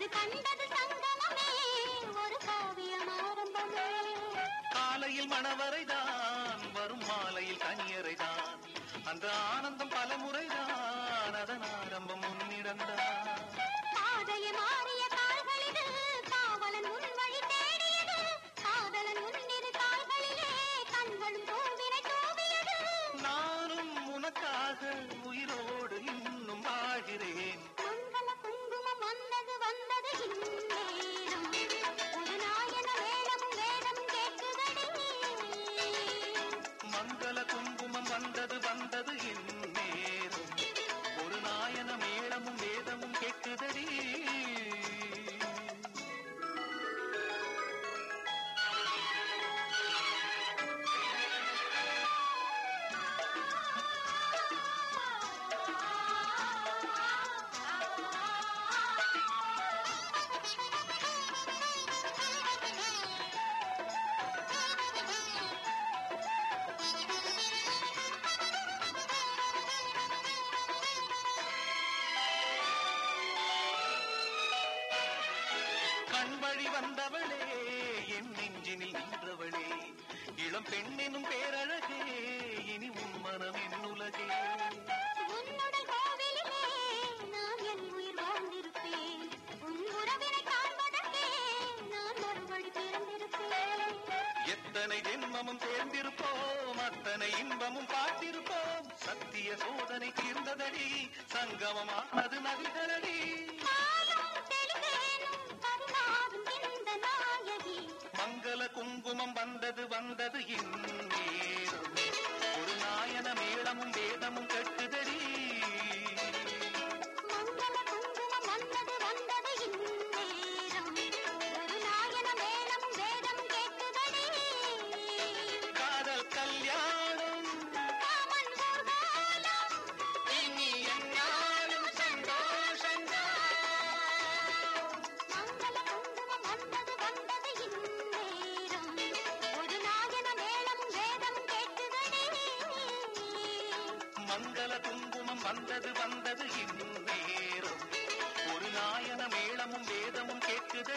அது கண்டது சங்கமமே ஒரு காவியம் ஆரம்பமே காலையில் மணவரைதான் வரும் மாலையில் கனியரைதான் அந்த ஆனந்தம் பல முறைதான் அதன் ஆரம்பம் முன்னிடந்தான் பாதையை மாறிய கால்களிது காவலன் உன் வழி தேடியது காதலன் உன்னிரு கால்களிலே கண்களும் தூவினை தூவியது நானும் உனக்காக உயிரோடு இன்னும் வாழ்கிறேன் மங்கள குங்குமம் வந்தது வந்தது இந்நேரம் ஒரு நாயன வேடமும் வேடம் கேட்குதடி மங்கள குங்குமம் வந்தது வந்தது இந்நேரம் ஒரு நாயன மேளமும் வேதமும் கேட்குதடி கண் வழி வந்தவளே என் நெஞ்சினில் நின்றவளே இளம் பெண்ணினும் பேரழகே இனி உன் மனம் என் உலகே உன்னுடைய கோவிலிலே நான் என் உயிர் வாழ்ந்திருப்பேன் உன் உறவினை காண்பதற்கே நான் மறுபடி பிறந்திருப்பேன் எத்தனை ஜென்மமும் சேர்ந்திருப்போம் அத்தனை இன்பமும் பார்த்திருப்போம் சத்திய சோதனை தீர்ந்ததடி சங்கமமானது நதிகளடி நானும் தெளிவேனும் கருணாவும் இந்த நாயகி மங்கள குங்குமம் வந்தது வந்தது இந்நேரம் ஒரு நாயன மேளமும் வேதமும் கட்டுதடி மங்கள குங்குமம் வந்தது வந்தது இந்நேரம் ஒரு நாயன மேளம் வேதம் கேட்குதடி காதல் கல்யாணம் காமன் ஊர்வலம் இனி என்னாலும் சந்தோஷந்தான் மங்கள குங்குமம் வந்தது வந்தது இந்நேரம் ஒரு நாயன மேளம் வேதம் கேட்குதடி மங்கள குங்குமம் வந்தது வந்தது இந்நேரம் ஒரு நாயன மேளமும் வேதமும் கேட்குதடி